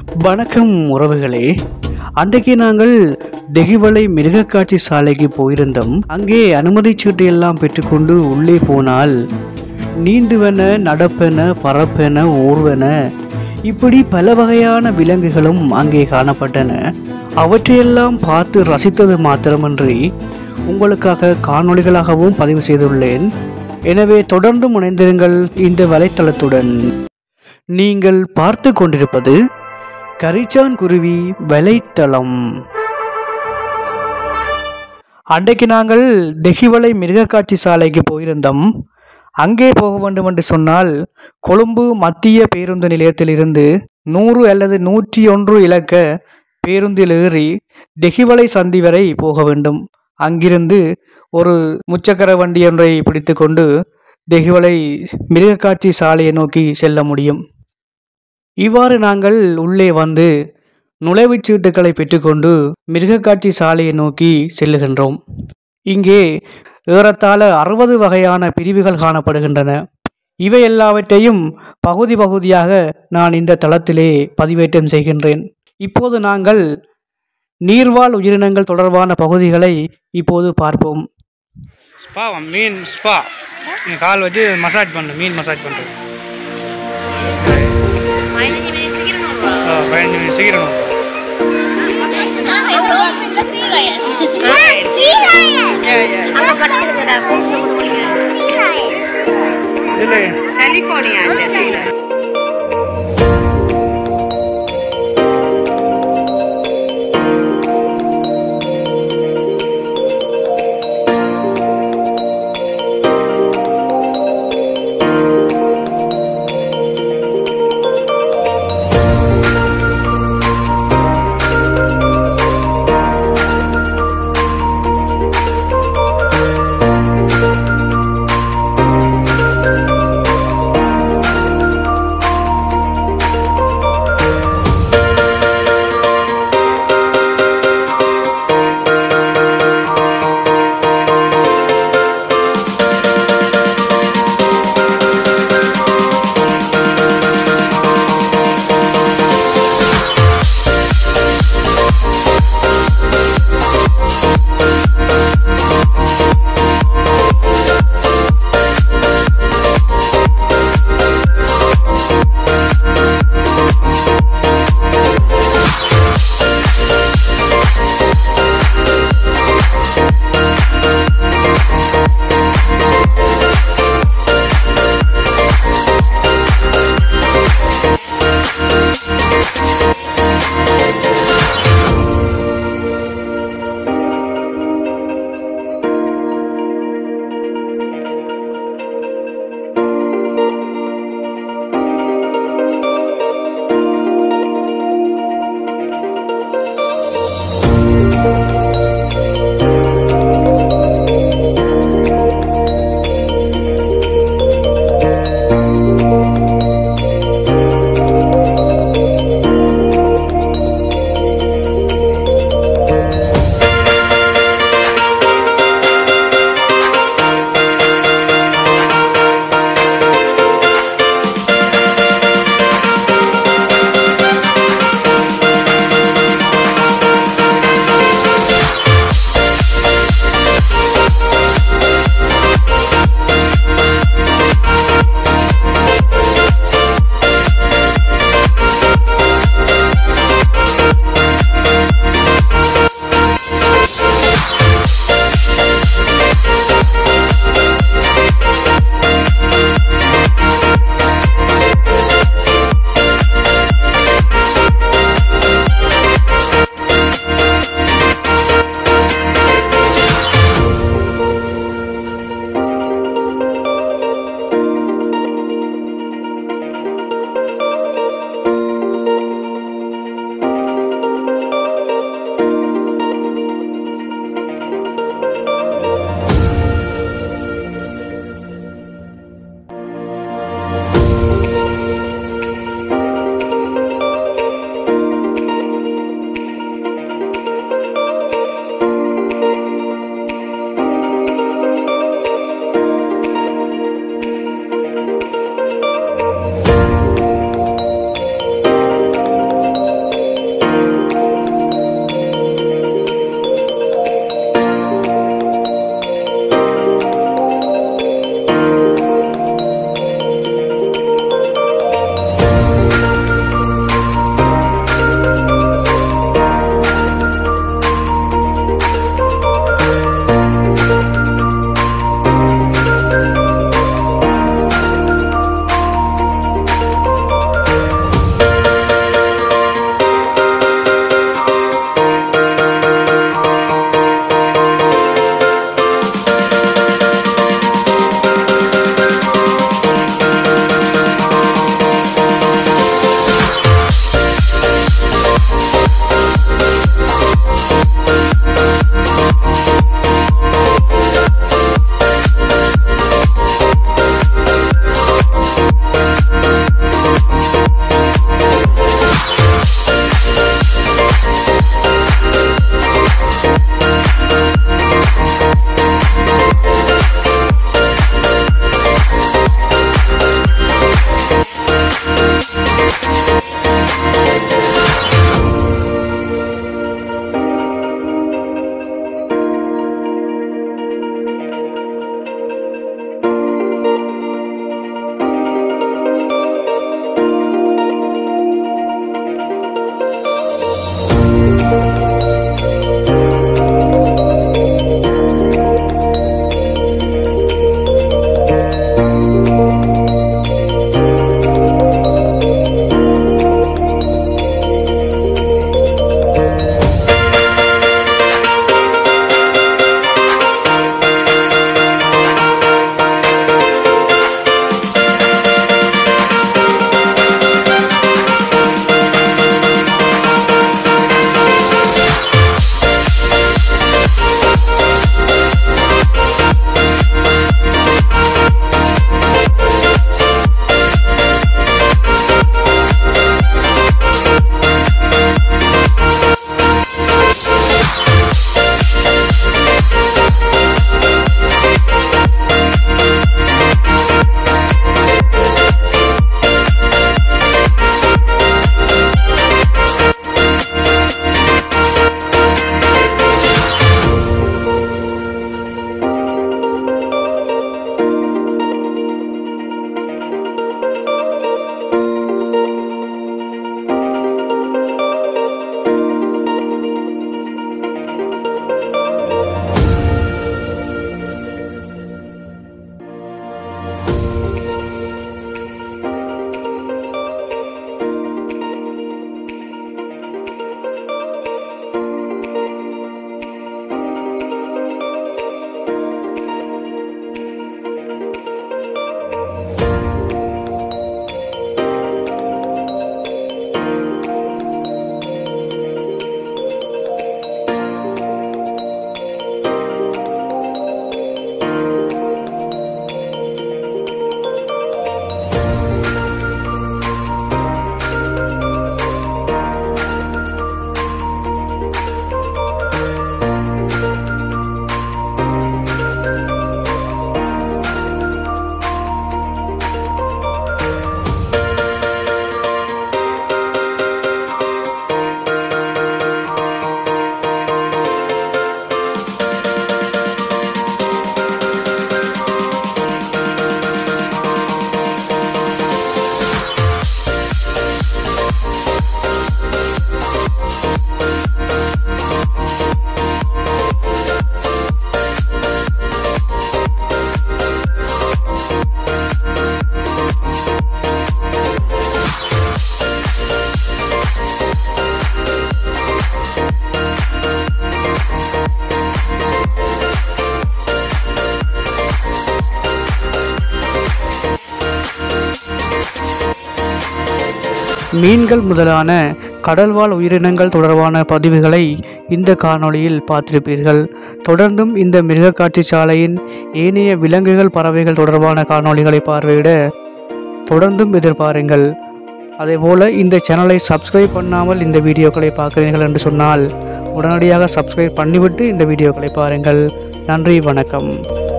வணக்கம் உறவுகளே அன்றைக்கு நாங்கள் தெகிவளை மிருகக்காட்சி சாலைக்கு போயிருந்தோம் அங்கே அனுமதி சீட்டு எல்லாம் பெற்றுக்கொண்டு உள்ளே போனால் நீந்துவன நடப்பென பறப்பென ஊர்வன இப்படி பல வகையான விலங்குகளும் அங்கே காணப்பட்டன அவற்றையெல்லாம் பார்த்து ரசித்தது மாத்திரமன்றி உங்களுக்காக காணொளிகளாகவும் பதிவு செய்துள்ளேன் எனவே தொடர்ந்து முனைந்திருங்கள் இந்த வலைத்தளத்துடன் நீங்கள் பார்த்து கொண்டிருப்பது கரிச்சான் குருவி வலைத்தளம் அன்றைக்கு நாங்கள் தெஹிவளை மிருகக்காட்சி சாலைக்கு போயிருந்தோம் அங்கே போக வேண்டும் என்று சொன்னால் கொழும்பு மத்திய பேருந்து நிலையத்திலிருந்து நூறு அல்லது நூற்றி ஒன்று இலக்க பேருந்தில் ஏறி தெஹிவளை சந்தி வரை போக வேண்டும் அங்கிருந்து ஒரு முச்சக்கர வண்டி ஒன்றை பிடித்துக்கொண்டு தெஹிவளை மிருகக்காட்சி சாலையை நோக்கி செல்ல முடியும் இவ்வாறு நாங்கள் உள்ளே வந்து நுழைவுச் சீட்டுகளை பெற்றுக்கொண்டு மிருகக்காட்சி சாலையை நோக்கி செல்லுகின்றோம் இங்கே ஏறத்தாழ அறுபது வகையான பிரிவுகள் காணப்படுகின்றன இவை எல்லாவற்றையும் பகுதி பகுதியாக நான் இந்த தளத்திலே பதிவேற்றம் செய்கின்றேன் இப்போது நாங்கள் நீர்வாழ் உயிரினங்கள் தொடர்பான பகுதிகளை இப்போது பார்ப்போம் ஸ்பா மீன் ஸ்பா நீ கால் வச்சு மசாஜ் பண்ணு மீன் மசாஜ் பண்ணுறது பதினஞ்சு மினிட் சீக்கிரம் வருவா. பதினஞ்சு நிமிஷம் சீக்கிரம் வரும். அங்க படுத்துருக்குடா, கூப்பிட்டு கொடுக்குறேன். இல்லை கலிபோர்னியா இந்த சீலை. மீன்கள் முதலான கடல்வாழ் உயிரினங்கள் தொடர்பான பதிவுகளை இந்த காணொளியில் பார்த்திருப்பீர்கள் தொடர்ந்தும் இந்த மிருகக்காட்சி சாலையின் ஏனைய விலங்குகள் பறவைகள் தொடர்பான காணொளிகளை பார்வையிட தொடர்ந்தும் எதிர்பாருங்கள் அதேபோல இந்த சேனலை சப்ஸ்கிரைப் பண்ணாமல் இந்த வீடியோக்களை பார்க்கிறீர்கள் என்று சொன்னால் உடனடியாக சப்ஸ்கிரைப் பண்ணிவிட்டு இந்த வீடியோக்களை பாருங்கள் நன்றி வணக்கம்